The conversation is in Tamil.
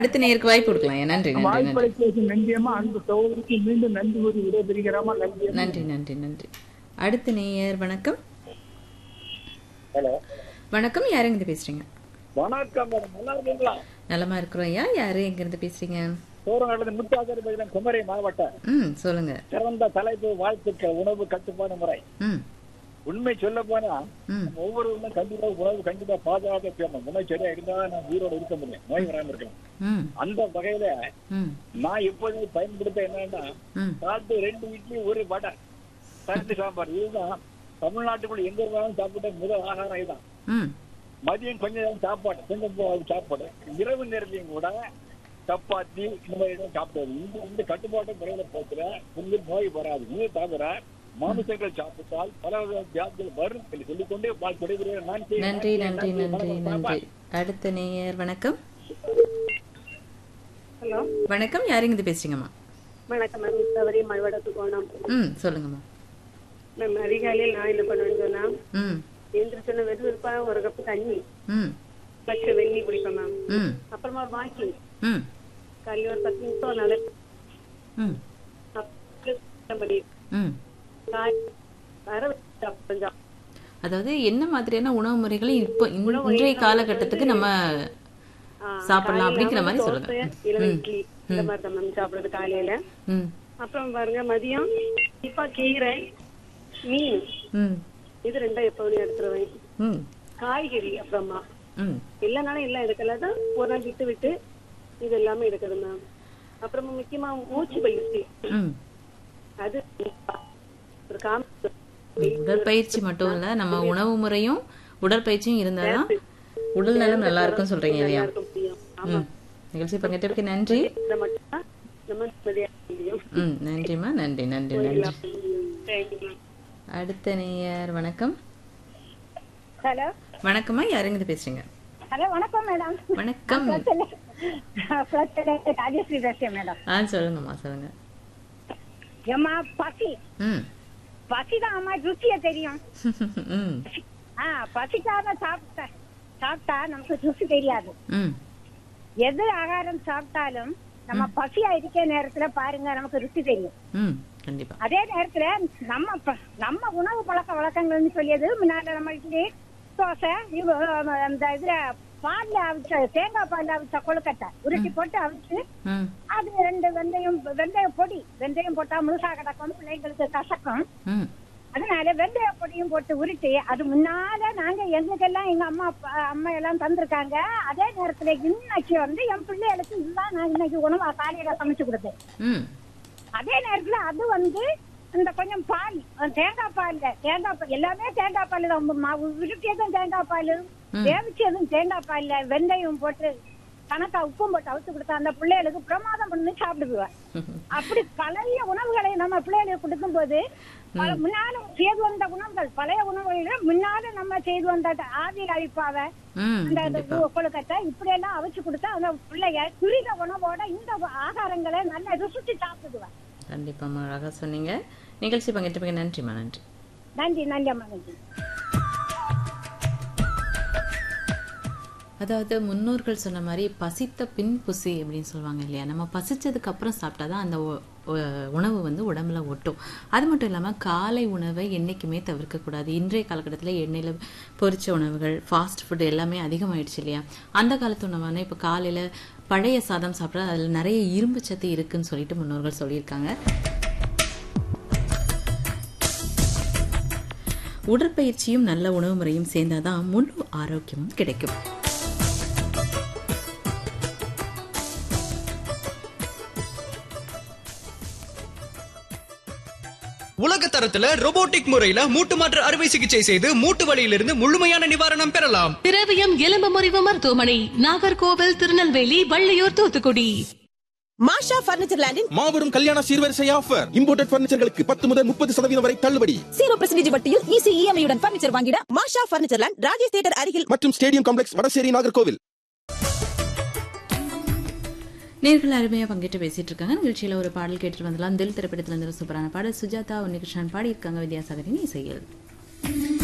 அடுத்த நேருக்கு வாய்ப்பு கொடுக்கலாம் நன்றி நன்றி நன்றி வாய்ப்பளித்ததுக்கு நன்றியம்மா அன்பு சகோதரிக்கு மீண்டும் நன்றி கூறி விடைபெறுகிறோமா நன்றி நன்றி நன்றி நன்றி அடுத்த நேயர் வணக்கம் ஹலோ வணக்கம் யார் எங்கிருந்து பேசுறீங்க வணக்கம் மேடம் நல்லா இருக்கீங்களா நலமா இருக்கிறோம் ஐயா யாரு எங்க இருந்து பேசுறீங்க சோரங்காட்டில் முத்தாசரி பகுதியில் குமரி மாவட்டம் ம் சொல்லுங்க சிறந்த தலைப்பு வாழ்த்துக்கள் உணவு கட்டுப்பாடு முறை ம் உண்மை சொல்ல போனா ம் நம்ம ஒவ்வொருவரும் கண்டிப்பா உணவு கண்டிப்பா பாதுகாக்க செய்யணும் உணவு சரியா இருந்தா நான் உயிரோட இருக்க முடியும் நோய் வராம இருக்கலாம் ம் அந்த வகையில ம் நான் எப்போதுமே பயன்படுத்த என்னன்னா ம் சாப்பிட்டு ரெண்டு இட்லி ஒரு வடை சட்னி சாம்பார் இதுதான் தமிழ்நாட்டுக்குள்ள எங்க இருந்தாலும் சாப்பிட்ட முதல் ஆகாரம் இதுதான் ம் மதியம் கொஞ்சம் நேரம் சாப்பாடு கொஞ்சம் போ- சாப்பாடு இரவு நேரத்தையும் கூட சப்பாத்தி இந்த மாதிரி எதுவும் சாப்பிடாது இந்த இந்த கட்டுப்பாட்டு முறையில போக்குற உங்களுக்கு நோய் வராது இது தவிர மாமிசங்கள் சாப்பிட்டால் பல வகை வியாதிகள் வரும் என்று சொல்லிக்கொண்டே வாழ் விடைபெறுகிறேன். நன்றி நன்றி நன்றி நன்றி வணக்கம். நன்றி அடுத்த நேயர் வணக்கம் ஹலோ வணக்கம் யார் எங்கிருந்து பேசுறீங்கம்மா வணக்கம் மேம் சவரி மழவடத்து கோணம் ம் சொல்லுங்கம்மா மேம் அதிகாலையில் நான் என்ன பண்ணுவேன்னு சொன்னா ம் எந்திரிச்சோன்னா வெது வெறுப்பா ஒரு கப்பு தண்ணி ம் பச்சை வெந்நி குடிப்பேன் மேம் ம் அப்புறமா வாக்கிங் ம் காலையில் ஒரு பத்து நிமிஷம் நல்ல ம் படி ம் காய் வர வச்சு கொஞ்சம் அதாவது என்ன மாதிரியான உணவு முறைகளை இப்போ இந்த- இன்றைய காலகட்டத்துக்கு நம்ம ஆ, சாப்பிடலாம் காலையில அப்படிங்கிற மாதிரி தோசை, சொல்லுங்க இல்ல ம். இட்லி இந்த மாதிரி தான் மேம் சாப்பிடுறது காலையில ம் அப்புறம் பாருங்க மதியம் இப்ப கீரை மீன் ம் இது ரெண்டும் எப்போதும் எடுத்துருவேன் ம் காய்கறி அப்புறமா ம் இல்லைனாலும் எல்லாம் எடுக்கல தான் ஒரு நாள் விட்டு விட்டு இது எல்லாமே எடுக்குது மேம் அப்புறமா முக்கியமா மூச்சு பயிற்சி ம் அது ஒரு காம உடற்பயிற்சி மட்டும் இல்ல நம்ம உணவு முறையும் உடற்பயிற்சியும் இருந்தாதான் உடல் நலம் நல்லா இருக்கும் சொல்றீங்க இல்லையா இருக்க முடியும் ம் நிகழ்ச்சி பங்கேற்றதுக்கு நன்றி இதை மட்டும் தான் நம்ம நிம்மதியா இருக்க முடியும் ம் நன்றிம்மா நன்றி நன்றி நன்றி தேங்க்யூ மேம் அடுத்த நேயர் வணக்கம் ஹலோ வணக்கம்மா யாருங்க பேசுறீங்க ஹலோ வணக்கம் மேடம் வணக்கம் ராஜஸ்ரீ பேசுறேன் மேடம் ஆ சொல்லுங்கம்மா சொல்லுங்க ஏம்மா பசி ம் பசிதான் அம்மா ருச்சிய தெரியும் ம் ஆ பசிக்காக சாப்பிட்ட சாப்பிட்டா நமக்கு ருசி தெரியாது ம் எது ஆகாரம் சாப்பிட்டாலும் நம்ம பசியா இருக்க நேரத்துல பாருங்க நமக்கு ருசி தெரியும் ம் கண்டிப்பா அதே நேரத்துல நம்ம ப- நம்ம உணவு பழக்க வழக்கங்கள்னு சொல்லியது முன்னாடி நம்ம இட்லி தோசை இவ- அந்த இதுல பால்ல அவிச்ச தேங்காய் பால்ல அவிச்ச கொழுக்கட்டை உருட்டி போட்டு அவிச்சு ம் அது ரெண்டு வெந்தயம் வெந்தய பொடி வெந்தயம் போட்டா முழுசா கிடக்கும் பிள்ளைங்களுக்கு கசக்கும் ம் அதனால வெந்தய பொடியும் போட்டு உருட்டி அது முன்னால நாங்க எங்களுக்கெல்லாம் எங்க அம்மா அப்பா அம்மா எல்லாம் தந்திருக்காங்க அதே நேரத்துல இன்னைக்கு வந்து என் பிள்ளைகளுக்கு இதுதான் நான் இன்னைக்கு உணவா காலையில சமைச்சு கொடுத்தேன் ம் அதே நேரத்துல அது வந்து இந்த கொஞ்சம் பால் அஹ் தேங்காய் பால்ல தேங்காய் பால் எல்லாமே தேங்காய் பால் தான் மாவு உருட்டியதும் தேங்காய் பால் வேவிச்சதும் தேங்காய் பால்ல வெந்தயம் போட்டு கணக்கா உப்பும் போட்டு அவுத்து கொடுத்தா அந்த பிள்ளைகளுக்கு பிரமாதம் பண்ணி சாப்பிடுவேன் அப்படி பழைய உணவுகளை நம்ம பிள்ளைகளுக்கு கொடுக்கும் போது பல முன்னால செய்து வந்த உணவுகள் பழைய உணவுகளை முன்னால நம்ம செய்து வந்த ஆவி அழிப்பாவை ம் அந்த கண்டிப்பா கொழுக்கட்டை இப்படி எல்லாம் அவிச்சு கொடுத்தா அந்த பிள்ளைய துரித உணவோட இந்த ஆகாரங்களை நல்லா ருசிச்சு சாப்பிடுவேன் கண்டிப்பாம்மா அழகா சொன்னீங்க நிகழ்ச்சி பங்கேற்றதுக்கு நன்றிம்மா நன்றி நன்றி நன்றி அம்மா நன்றி அதாவது முன்னோர்கள் சொன்ன மாதிரி பசித்த பின் புசி அப்படின்னு சொல்லுவாங்க இல்லையா நம்ம பசிச்சதுக்கு அப்புறம் சாப்பிட்டாதான் அந்த உ- உ- உணவு வந்து உடம்புல ஒட்டும் அது மட்டும் இல்லாமல் காலை உணவை என்றைக்குமே தவிர்க்கக்கூடாது இன்றைய காலகட்டத்தில் எண்ணெயில் பொரிச்ச உணவுகள் ஃபாஸ்ட் ஃபுட் எல்லாமே அதிகமாயிடுச்சு இல்லையா அந்த காலத்து உணவான இப்போ காலையில் பழைய சாதம் சாப்பிட்டா அதில் நிறைய இரும்பு சத்து இருக்குன்னு சொல்லிட்டு முன்னோர்கள் சொல்லியிருக்காங்க உடற்பயிற்சியும் நல்ல உணவு முறையும் சேர்ந்தாதான் முழு ஆரோக்கியமும் கிடைக்கும் உலக தரத்துல robotic முறையில மூட்டு மாற்று அறுவை சிகிச்சை செய்து மூட்டு வலியிலிருந்து முழுமையான நிவாரணம் பெறலாம் திரவியம் எலும்பு முறிவு மருத்துவமனை நாகர்கோவில் திருநெல்வேலி வள்ளியூர் தூத்துக்குடி மாஷா பர்னிச்சர் லேண்டின் மாபெரும் கல்யாண சீர்வரிசை ஆஃபர் இம்போர்ட்டட் பர்னிச்சர்களுக்கு பத்து முதல் முப்பது சதவீதம் வரை தள்ளுபடி ஜீரோ பர்சன்டேஜ் வட்டியில் ஈஸி இஎம்ஐயுடன் பர்னிச்சர் வாங்கிட Masha furniture land Rajesh theatre அருகில் மற்றும் ஸ்டேடியம் காம்ப்ளெக்ஸ் வடசேரி நாகர்கோவில் நேர்கள் அருமையாக பங்கேற்று பேசிட்டு இருக்காங்க நிகழ்ச்சியில் ஒரு பாடல் கேட்டுட்டு வந்துடலாம் தில் திரைப்படத்தில் இருந்து ஒரு சூப்பரான பாடல் சுஜாதா உன்னிகிருஷ்ணன் பாடியிருக்காங்க வித்யாசாகரின் இசையில்